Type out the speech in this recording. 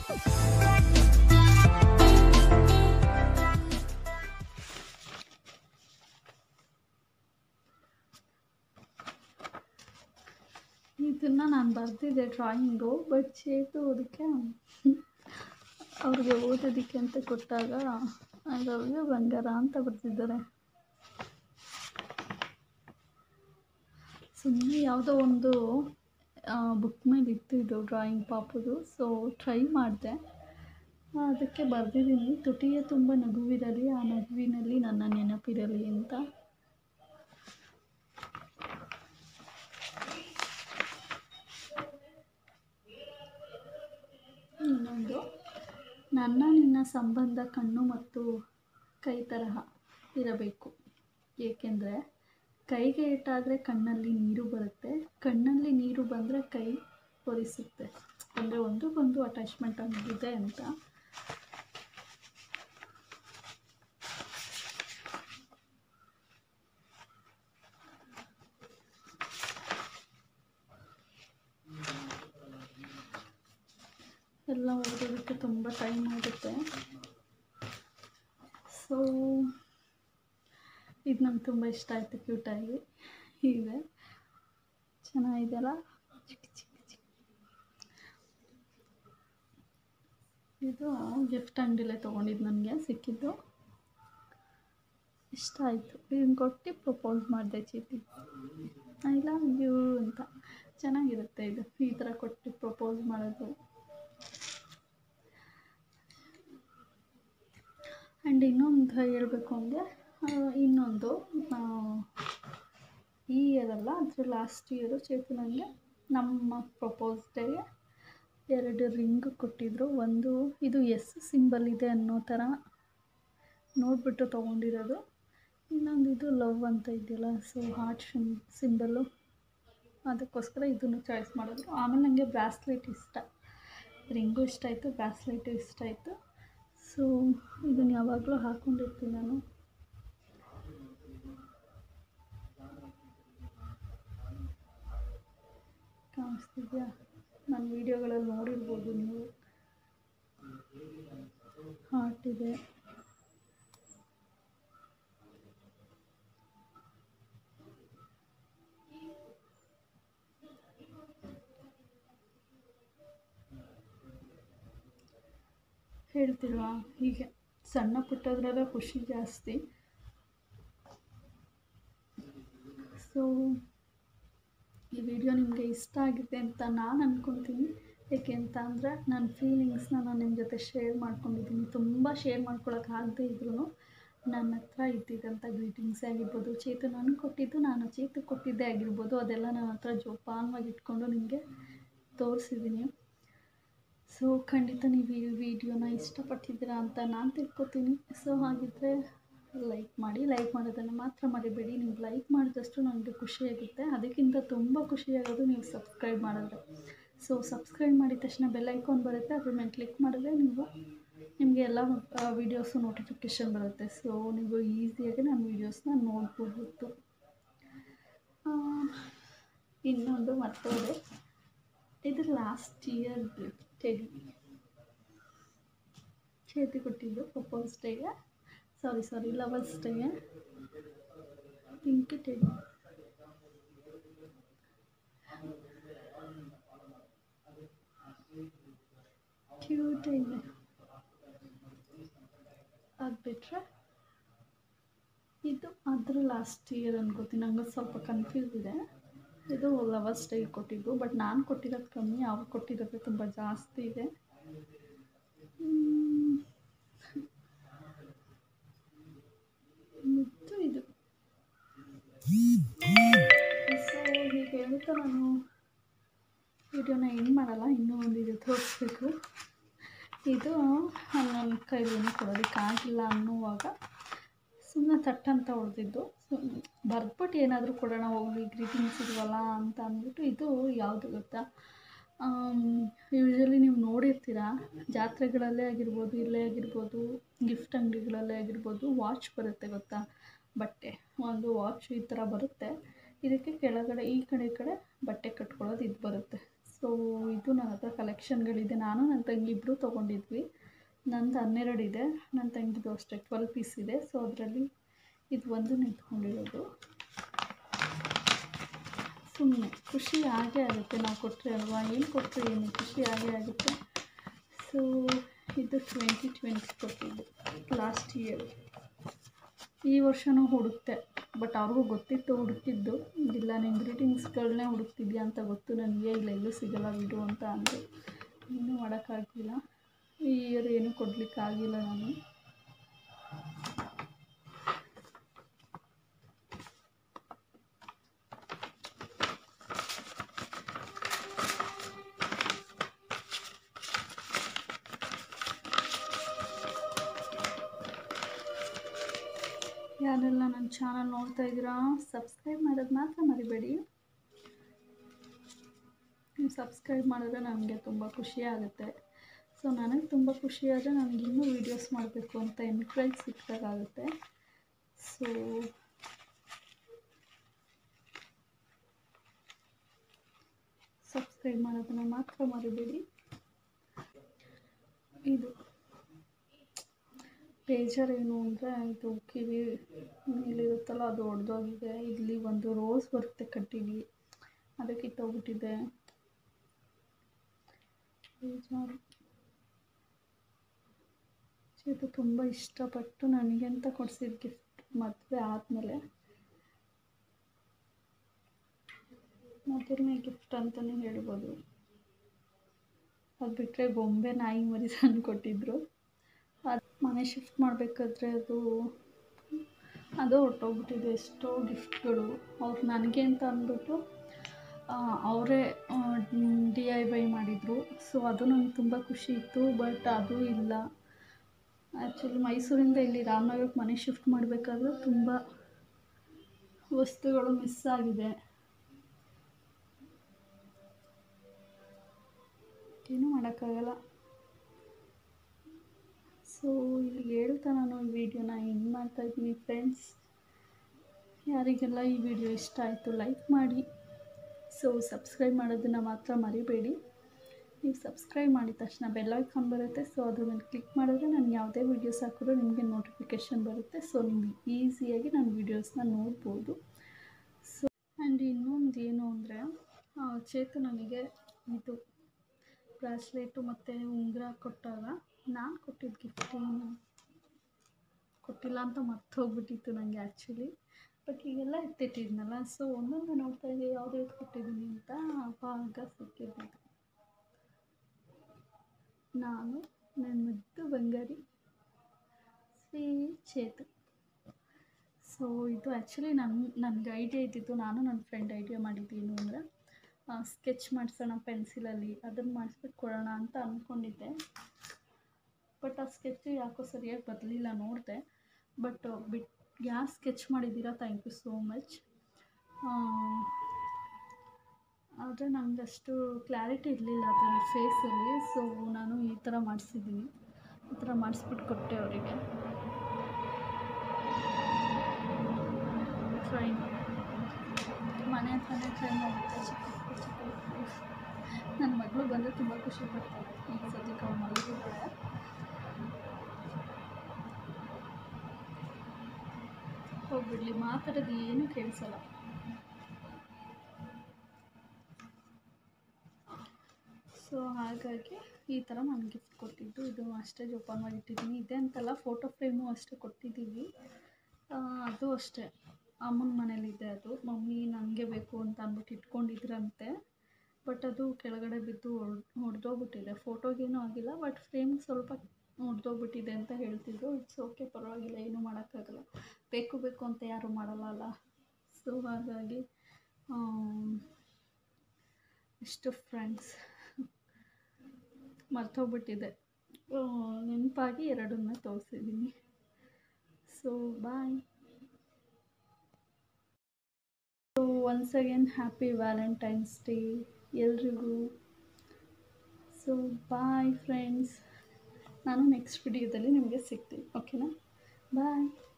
ಇದನ್ನು ನಾನು ಬರೆದಿದ್ದೆ drawing but ಚೇತು ಅದಕ್ಕೆ ಅವ್ರಿಗೆ ಓದೋದಕ್ಕೆ ಅಂತ ಕೊಟ್ಟಾಗ ಅದವ್ರಿಗೆ ಬಂಗಾರ ಅಂತ ಬರ್ತಿದ್ದಾರೆ ಸುಮ್ಮನೆ ಯಾವುದೋ ಒಂದು ಬುಕ್ ಮೇಲೆ ಇತ್ತು ಇದು ಡ್ರಾಯಿಂಗ್ ಪಾಪುದು ಸೊ ಟ್ರೈ ಮಾಡಿದೆ ಅದಕ್ಕೆ ಬರೆದಿದ್ದೀನಿ ತುಟಿಯ ತುಂಬ ನಗುವಿರಲಿ ಆ ನಗುವಿನಲ್ಲಿ ನನ್ನ ನೆನಪಿರಲಿ ಅಂತ ಇನ್ನೊಂದು ನನ್ನ ನಿನ್ನ ಸಂಬಂಧ ಕಣ್ಣು ಮತ್ತು ಕೈ ತರಹ ಇರಬೇಕು ಏಕೆಂದರೆ ಕೈಗೆ ಏಟಾದರೆ ಕಣ್ಣಲ್ಲಿ ನೀರು ಬರುತ್ತೆ ಕಣ್ಣಲ್ಲಿ ನೀರು ಬಂದರೆ ಕೈ ಒರೆಸುತ್ತೆ ಅಂದರೆ ಒಂದಕ್ಕೊಂದು ಅಟ್ಯಾಚ್ಮೆಂಟ್ ಅನ್ನೋದಿದೆ ಅಂತ ಎಲ್ಲ ಓದೋದಕ್ಕೆ ತುಂಬ ಟೈಮ್ ಆಗುತ್ತೆ ಸೊ ಇದು ನಂಗೆ ತುಂಬ ಇಷ್ಟ ಆಯಿತು ಕ್ಯೂಟಾಗಿ ಇದೆ ಚೆನ್ನಾಗಿದೆಯಲ್ಲ ಚಿಕ್ಕ ಚಿಕ್ಕ ಚಿಕ್ಕ ಇದು ಗಿಫ್ಟ್ ಅಂಗಡಿಲೇ ತೊಗೊಂಡಿದ್ದು ನನಗೆ ಸಿಕ್ಕಿದ್ದು ಇಷ್ಟ ಆಯಿತು ಇದನ್ನು ಕೊಟ್ಟು ಪ್ರಪೋಸ್ ಮಾಡಿದೆ ಚೀಟಿ ಐ ಲವ್ ಯು ಅಂತ ಚೆನ್ನಾಗಿರುತ್ತೆ ಇದು ಈ ಥರ ಕೊಟ್ಟು ಪ್ರಪೋಸ್ ಮಾಡೋದು ಆ್ಯಂಡ್ ಇನ್ನೊಂದು ಹೇಳಬೇಕು ಅಂದರೆ ಇನ್ನೊಂದು ಈ ಇಯರ್ ಅಲ್ಲ ಅದ್ರ ಲಾಸ್ಟ್ ಇಯರು ಚೇತು ನನಗೆ ನಮ್ಮ ಪ್ರಪೋಸ್ ಡೇಗೆ ಎರಡು ರಿಂಗ್ ಕೊಟ್ಟಿದ್ದರು ಒಂದು ಇದು ಎಸ್ ಸಿಂಬಲ್ ಇದೆ ಅನ್ನೋ ಥರ ನೋಡಿಬಿಟ್ಟು ತೊಗೊಂಡಿರೋದು ಇನ್ನೊಂದು ಇದು ಲವ್ ಅಂತ ಇದೆಯಲ್ಲ ಸೊ ಹಾರ್ಟ್ ಶಿಮ್ ಸಿಂಬಲ್ಲು ಅದಕ್ಕೋಸ್ಕರ ಇದನ್ನು ಚಾಯ್ಸ್ ಮಾಡಿದ್ರು ಆಮೇಲೆ ನನಗೆ ಬ್ರಾಸ್ಲೆಟ್ ಇಷ್ಟ ರಿಂಗು ಇಷ್ಟ ಆಯಿತು ಬ್ರಾಸ್ಲೆಟು ಇಷ್ಟ ಆಯಿತು ಸೊ ಇದನ್ನು ಯಾವಾಗಲೂ ಹಾಕ್ಕೊಂಡಿರ್ತೀನಿ ನಾನು ಕಾಣಿಸ್ತಿದ್ಯಾ ನನ್ನ ವೀಡಿಯೋಗಳಲ್ಲಿ ನೋಡಿರ್ಬೋದು ನೀವು ಹಾರ್ಟ್ ಇದೆ ಹೇಳ್ತಿಲ್ವಾ ಹೀಗೆ ಸಣ್ಣ ಪುಟ್ಟದ್ರಲ್ಲೇ ಖುಷಿ ಜಾಸ್ತಿ ಸೊ ಈ ವಿಡಿಯೋ ನಿಮಗೆ ಇಷ್ಟ ಆಗಿದೆ ಅಂತ ನಾನು ಅಂದ್ಕೊತೀನಿ ಏಕೆ ಅಂತ ಅಂದರೆ ನನ್ನ ಫೀಲಿಂಗ್ಸ್ನ ನಾನು ನಿಮ್ಮ ಜೊತೆ ಶೇರ್ ಮಾಡ್ಕೊಂಡಿದ್ದೀನಿ ತುಂಬ ಶೇರ್ ಮಾಡ್ಕೊಳಕ್ಕೆ ಆಗದೆ ಇದ್ರೂ ನನ್ನ ಹತ್ರ ಇದ್ದಿದ್ದಂಥ ಗ್ರೀಟಿಂಗ್ಸೇ ಆಗಿರ್ಬೋದು ಚೇತು ನನಗೆ ಕೊಟ್ಟಿದ್ದು ನಾನು ಚೇತು ಕೊಟ್ಟಿದ್ದೇ ಆಗಿರ್ಬೋದು ಅದೆಲ್ಲ ನನ್ನ ಹತ್ರ ಜೋಪಾನವಾಗಿ ಇಟ್ಕೊಂಡು ನಿಮಗೆ ತೋರಿಸಿದ್ದೀನಿ ಸೊ ಖಂಡಿತ ನೀವು ಈ ವಿಡಿಯೋನ ಇಷ್ಟಪಟ್ಟಿದ್ದೀರಾ ಅಂತ ನಾನು ತಿಳ್ಕೊತೀನಿ ಸೊ ಹಾಗಿದ್ದರೆ ಲೈಕ್ ಮಾಡಿ ಲೈಕ್ ಮಾಡೋದನ್ನು ಮಾತ್ರ ಮರಿಬೇಡಿ ನೀವು ಲೈಕ್ ಮಾಡಿದಷ್ಟು ನನಗೆ ಖುಷಿಯಾಗುತ್ತೆ ಅದಕ್ಕಿಂತ ತುಂಬ ಖುಷಿಯಾಗೋದು ನೀವು ಸಬ್ಸ್ಕ್ರೈಬ್ ಮಾಡಿದ್ರೆ ಸೊ ಸಬ್ಸ್ಕ್ರೈಬ್ ಮಾಡಿದ ತಕ್ಷಣ ಬೆಲ್ ಐಕಾನ್ ಬರುತ್ತೆ ಅದ್ರ ಮೇಲೆ ಕ್ಲಿಕ್ ಮಾಡಿದ್ರೆ ನೀವು ನಿಮಗೆ ಎಲ್ಲ ವೀಡಿಯೋಸು ನೋಟಿಫಿಕೇಷನ್ ಬರುತ್ತೆ ಸೊ ನೀವು ಈಸಿಯಾಗಿ ನನ್ನ ವೀಡಿಯೋಸ್ನ ನೋಡ್ಬೋದು ಆ, ಇನ್ನೊಂದು ಮತ್ತೋದೆ ಇದು ಲಾಸ್ಟ್ ಇಯರ್ ಗಿಫ್ಟ್ ಟೆಡಿ ಚೇತಿ ಕೊಟ್ಟಿದ್ದು ಪ್ರಪೋಸ್ ಡೇಗೆ ಸಾರಿ ಸಾರಿ ಲವರ್ಸ್ ಡೇಗೆ ಪಿಂಕ್ ಟೆಡಿ ಕ್ಯೂಟ್ ಇದೆ ಅದು ಬಿಟ್ಟರೆ ಇದು ಅದ್ರ ಲಾಸ್ಟ್ ಇಯರ್ ಅನ್ಕೋತೀನಿ ನಂಗೆ ಸ್ವಲ್ಪ ಕನ್ಫ್ಯೂಸ್ ಇದೆ ಇದು ಲವರ್ಸ್ ಡೇ ಕೊಟ್ಟಿದ್ದು ಬಟ್ ನಾನು ಕೊಟ್ಟಿರೋದು ಕಮ್ಮಿ ಅವ್ರು ಕೊಟ್ಟಿರೋದು ತುಂಬ ಜಾಸ್ತಿ ಇದೆ ಹ್ಮ್. ಮತ್ತು ಇದು ಸೊ ಹೀಗೆ ಹೇಳ್ತಾ ನಾನು ವಿಡಿಯೋನ ಎಂಡ್ ಮಾಡಲ್ಲ ಇನ್ನೂ ಒಂದಿದೆ ತೋರಿಸ್ಬೇಕು ಇದು ನನ್ನ ಕೈಲೇನು ಕೊಡೋದಕ್ಕಾಗಿಲ್ಲ ಅನ್ನುವಾಗ ಸುಮ್ಮನೆ ತಟ್ಟಂತ ಹೊಡೆದಿದ್ದು ಬರ್ದ್ಬಿಟ್ಟು ಏನಾದರೂ ಕೊಡೋಣ ಹೋಗ್ಲಿ ಗ್ರೀಟಿಂಗ್ಸ್ ಇಲ್ವಲ್ಲ ಅಂತ ಅಂದ್ಬಿಟ್ಟು ಇದು ಯಾವುದು ಗೊತ್ತಾ ಯೂಶ್ವಲಿ ನೀವು ನೋಡಿರ್ತೀರ ಜಾತ್ರೆಗಳಲ್ಲೇ ಆಗಿರ್ಬೋದು ಇಲ್ಲೇ ಆಗಿರ್ಬೋದು ಗಿಫ್ಟ್ ಅಂಗಡಿಗಳಲ್ಲೇ ಆಗಿರ್ಬೋದು ವಾಚ್ ಬರುತ್ತೆ ಗೊತ್ತಾ ಬಟ್ಟೆ ಒಂದು ವಾಚ್ ಈ ಥರ ಬರುತ್ತೆ ಇದಕ್ಕೆ ಕೆಳಗಡೆ ಈ ಕಡೆ ಈ ಕಡೆ ಬಟ್ಟೆ ಕಟ್ಕೊಳ್ಳೋದು ಇದು ಬರುತ್ತೆ ಸೊ ಇದು ನನ್ನ ಹತ್ರ ಕಲೆಕ್ಷನ್ಗಳಿದೆ ನಾನು ನನ್ನ ತಂಗಿ ಇಬ್ಬರು ತೊಗೊಂಡಿದ್ವಿ ನಂದು ಹನ್ನೆರಡು ಇದೆ ನನ್ನ ತಂಗಿದು ಅಷ್ಟೇ ಟ್ವೆಲ್ ಪೀಸ್ ಇದೆ ಸೊ ಅದರಲ್ಲಿ ಇದು ಒಂದು ನಿಂತ್ಕೊಂಡಿರೋದು ಸುಮ್ಮನೆ ಖುಷಿ ಆಗೇ ಆಗುತ್ತೆ ನಾವು ಕೊಟ್ಟರೆ ಅಲ್ವಾ ಏನು ಕೊಟ್ಟರೆ ಏನು ಖುಷಿ ಆಗೇ ಆಗುತ್ತೆ ಸೊ ಇದು ಟ್ವೆಂಟಿ ಟ್ವೆಂಟಿ ಕೊಟ್ಟಿದ್ದು ಲಾಸ್ಟ್ ಇಯರ್ ಈ ವರ್ಷವೂ ಹುಡುಕ್ತೆ ಬಟ್ ಅವ್ರಿಗೂ ಗೊತ್ತಿತ್ತು ಹುಡುಕಿದ್ದು ಇಲ್ಲ ನೀನು ಗ್ರೀಟಿಂಗ್ಸ್ಗಳನ್ನೇ ಹುಡುಕ್ತಿದ್ಯಾ ಅಂತ ಗೊತ್ತು ನನಗೆ ಇಲ್ಲ ಎಲ್ಲೂ ಸಿಗಲ್ಲ ಬಿಡು ಅಂತ ಅಂದರು ಇನ್ನೂ ಮಾಡೋಕ್ಕಾಗಲಿಲ್ಲ ಈ ಇಯರ್ ಏನೂ ಕೊಡಲಿಕ್ಕಾಗಿಲ್ಲ ನಾನು ಯಾರೆಲ್ಲ ನನ್ನ ಚಾನಲ್ ನೋಡ್ತಾ ಇದ್ದೀರಾ ಸಬ್ಸ್ಕ್ರೈಬ್ ಮಾಡೋದು ಮಾತ್ರ ಮರಿಬೇಡಿ ನೀವು ಸಬ್ಸ್ಕ್ರೈಬ್ ಮಾಡಿದ್ರೆ ನನಗೆ ತುಂಬ ಖುಷಿ ಆಗುತ್ತೆ ಸೊ ನನಗೆ ತುಂಬ ಖುಷಿ ಆದರೆ ನನಗೆ ಇನ್ನೂ ವೀಡಿಯೋಸ್ ಮಾಡಬೇಕು ಅಂತ ಎನ್ಕರೇಜ್ ಸಿಕ್ಕಾಗುತ್ತೆ ಸೊ ಸಬ್ಸ್ಕ್ರೈಬ್ ಮಾಡೋದನ್ನು ಮಾತ್ರ ಮರಿಬೇಡಿ ಇದು ಬೇಜಾರು ಏನು ಅಂದರೆ ಇದು ಕಿವಿ ಮೇಲಿರುತ್ತಲ್ಲ ಅದು ಒಡೆದೋಗಿದೆ ಇಲ್ಲಿ ಒಂದು ರೋಸ್ ಬರುತ್ತೆ ಕಟ್ಟಿಗೆ ಅದಕ್ಕೆ ಕಿತ್ತೋಗ್ಬಿಟ್ಟಿದೆ ಬೇಜಾರು ಇದು ತುಂಬ ಇಷ್ಟಪಟ್ಟು ನನಗೆ ಅಂತ ಕೊಡ್ಸಿದ ಗಿಫ್ಟ್ ಮದುವೆ ಆದಮೇಲೆ ಮೊದಲನೇ ಗಿಫ್ಟ್ ಅಂತಲೇ ಹೇಳ್ಬೋದು ಅದು ಬಿಟ್ಟರೆ ಗೊಂಬೆ ನಾಯಿ ಮರಿ ತಂದು ಕೊಟ್ಟಿದ್ರು ಅದು ಮನೆ ಶಿಫ್ಟ್ ಮಾಡಬೇಕಾದ್ರೆ ಅದು ಅದು ಹೊರ್ಟೋಗ್ಬಿಟ್ಟಿದೆ ಎಷ್ಟೋ ಗಿಫ್ಟ್ಗಳು ಅವ್ರು ನನಗೆ ಅಂತ ಅಂದ್ಬಿಟ್ಟು ಅವರೇ ಡಿ ಐ ವೈ ಮಾಡಿದರು ಸೊ ಅದು ನನಗೆ ತುಂಬ ಖುಷಿ ಇತ್ತು ಬಟ್ ಅದು ಇಲ್ಲ ಆ್ಯಕ್ಚುಲಿ ಮೈಸೂರಿಂದ ಇಲ್ಲಿ ರಾಮನಗರಕ್ಕೆ ಮನೆ ಶಿಫ್ಟ್ ಮಾಡಬೇಕಾದ್ರೆ ತುಂಬ ವಸ್ತುಗಳು ಮಿಸ್ ಆಗಿದೆ ಏನೂ ಮಾಡೋಕ್ಕಾಗಲ್ಲ ಸೊ ಇಲ್ಲಿ ಹೇಳ್ತಾ ನಾನು ಈ ವಿಡಿಯೋನ ಎಂಡ್ ಮಾಡ್ತಾಯಿದ್ದೀನಿ ಫ್ರೆಂಡ್ಸ್ ಯಾರಿಗೆಲ್ಲ ಈ ವಿಡಿಯೋ ಇಷ್ಟ ಆಯಿತು ಲೈಕ್ ಮಾಡಿ ಸೊ ಸಬ್ಸ್ಕ್ರೈಬ್ ಮಾಡೋದನ್ನು ಮಾತ್ರ ಮರಿಬೇಡಿ ನೀವು ಸಬ್ಸ್ಕ್ರೈಬ್ ಮಾಡಿದ ತಕ್ಷಣ ಬೆಲ್ ಐಕಾನ್ ಬರುತ್ತೆ ಸೊ ಅದನ್ನು ಕ್ಲಿಕ್ ಮಾಡಿದ್ರೆ ನಾನು ಯಾವುದೇ ವೀಡಿಯೋಸ್ ಹಾಕಿದ್ರು ನಿಮಗೆ ನೋಟಿಫಿಕೇಷನ್ ಬರುತ್ತೆ ಸೊ ನಿಮಗೆ ಈಸಿಯಾಗಿ ನಾನು ವೀಡಿಯೋಸ್ನ ನೋಡ್ಬೋದು ಸೊ ಆ್ಯಂಡ್ ಇನ್ನೊಂದು ಏನು ಅಂದರೆ ಚೇತು ನನಗೆ ಇದು ಬ್ರಾಸ್ಲೆಟು ಮತ್ತು ಉಂಗುರ ಕೊಟ್ಟಾಗ ನಾನು ಕೊಟ್ಟಿದ್ದ ಗಿಫ್ಟ್ ಏನು ಕೊಟ್ಟಿಲ್ಲ ಅಂತ ಮರ್ತೋಗ್ಬಿಟ್ಟಿತ್ತು ನನಗೆ ಆ್ಯಕ್ಚುಲಿ ಬಟ್ ಈಗೆಲ್ಲ ಎತ್ತಿಟ್ಟಿದ್ನಲ್ಲ ಸೊ ಒಂದೊಂದು ನೋಡ್ತಾ ಇದ್ದೀವಿ ಯಾವುದು ಯಾವ್ದು ಕೊಟ್ಟಿದ್ದೀನಿ ಅಂತ ಆವಾಗ ಸಿಕ್ಕಿದ್ದು ನಾನು ನನ್ನ ಮುದ್ದು ಬಂಗಾರಿ ಶ್ರೀ ಚೇತು ಸೊ ಇದು ಆ್ಯಕ್ಚುಲಿ ನನ್ನ ನನಗೆ ಐಡಿಯಾ ಇದ್ದಿದ್ದು ನಾನು ನನ್ನ ಫ್ರೆಂಡ್ ಐಡಿಯಾ ಮಾಡಿದ್ದೇನು ಅಂದರೆ ಸ್ಕೆಚ್ ಮಾಡಿಸೋಣ ಪೆನ್ಸಿಲಲ್ಲಿ ಅದನ್ನು ಮಾಡಿಸ್ಬಿಟ್ಟು ಕೊಡೋಣ ಅಂತ ಅಂದ್ಕೊಂಡಿದ್ದೆ ಬಟ್ ಆ ಸ್ಕೆಚ್ಚು ಯಾಕೋ ಸರಿಯಾಗಿ ಬರಲಿಲ್ಲ ನೋಡಿದೆ ಬಟ್ ಬಿಟ್ ಯಾರು ಸ್ಕೆಚ್ ಮಾಡಿದ್ದೀರಾ ಥ್ಯಾಂಕ್ ಯು ಸೋ ಮಚ್ ಆದರೆ ನನಗೆ ಅಷ್ಟು ಕ್ಲಾರಿಟಿ ಇರಲಿಲ್ಲ ಅದರಲ್ಲಿ ಫೇಸಲ್ಲಿ ಸೊ ನಾನು ಈ ಥರ ಮಾಡಿಸಿದ್ದೀನಿ ಈ ಥರ ಮಾಡಿಸ್ಬಿಟ್ಟು ಕೊಟ್ಟೆ ಅವರಿಗೆ ಟ್ರೈನ್ ಮನೆ ಹತ್ರನೇ ಟ್ರೈನ್ ಹೋಗುತ್ತೆ ಚಿಕ್ಕ ಚಿಕ್ಕ ನನ್ನ ಮಗಳು ಬಂದರೆ ತುಂಬ ಖುಷಿ ಪಡ್ತಾಳೆ ಈಗ ಸದ್ಯಕ್ಕೆ ಅವ್ಳು ಮಲಗಿದ್ದಾಳೆ ಹೋಗ್ಬಿಡ್ಲಿ ಮಾತಾಡೋದು ಏನೂ ಕೇಳಿಸಲ್ಲ ಸೊ ಹಾಗಾಗಿ ಈ ಥರ ನಾನು ಗಿಫ್ಟ್ ಕೊಟ್ಟಿದ್ದು ಇದು ಅಷ್ಟೇ ಜೋಪಾನ ಮಾಡಿಟ್ಟಿದ್ದೀನಿ ಇದೆ ಅಂತಲ್ಲ ಫೋಟೋ ಫ್ರೇಮು ಅಷ್ಟೇ ಕೊಟ್ಟಿದ್ದೀವಿ ಅದು ಅಷ್ಟೇ ಅಮ್ಮನ ಮನೇಲಿದೆ ಅದು ಮಮ್ಮಿ ನನಗೆ ಬೇಕು ಅಂತ ಅಂದ್ಬಿಟ್ಟು ಇಟ್ಕೊಂಡಿದ್ರಂತೆ ಬಟ್ ಅದು ಕೆಳಗಡೆ ಬಿದ್ದು ಹೊಡೆದೋಗ್ಬಿಟ್ಟಿದೆ ಫೋಟೋಗೇನೂ ಆಗಿಲ್ಲ ಬಟ್ ಫ್ರೇಮ್ ಸ್ವಲ್ಪ ಹೊಡೆದೋಗ್ಬಿಟ್ಟಿದೆ ಅಂತ ಹೇಳ್ತಿದ್ರು ಇಟ್ಸ್ ಓಕೆ ಪರವಾಗಿಲ್ಲ ಏನೂ ಮಾಡೋಕ್ಕಾಗಲ್ಲ ಬೇಕು ಬೇಕು ಅಂತ ಯಾರೂ ಮಾಡಲ್ಲ ಅಲ್ಲ ಸೊ ಹಾಗಾಗಿ ಇಷ್ಟು ಫ್ರೆಂಡ್ಸ್ ಮರ್ತೋಗ್ಬಿಟ್ಟಿದೆ ನೆನಪಾಗಿ ಎರಡನ್ನ ತೋರಿಸಿದ್ದೀನಿ so bye so once again happy Valentine's day ಎಲ್ರಿಗೂ ಸೊ ಬಾಯ್ ಫ್ರೆಂಡ್ಸ್ ನಾನು ನೆಕ್ಸ್ಟ್ ವಿಡಿಯೋದಲ್ಲಿ ನಿಮಗೆ ಸಿಗ್ತೀನಿ ಓಕೆನಾ ಬಾಯ್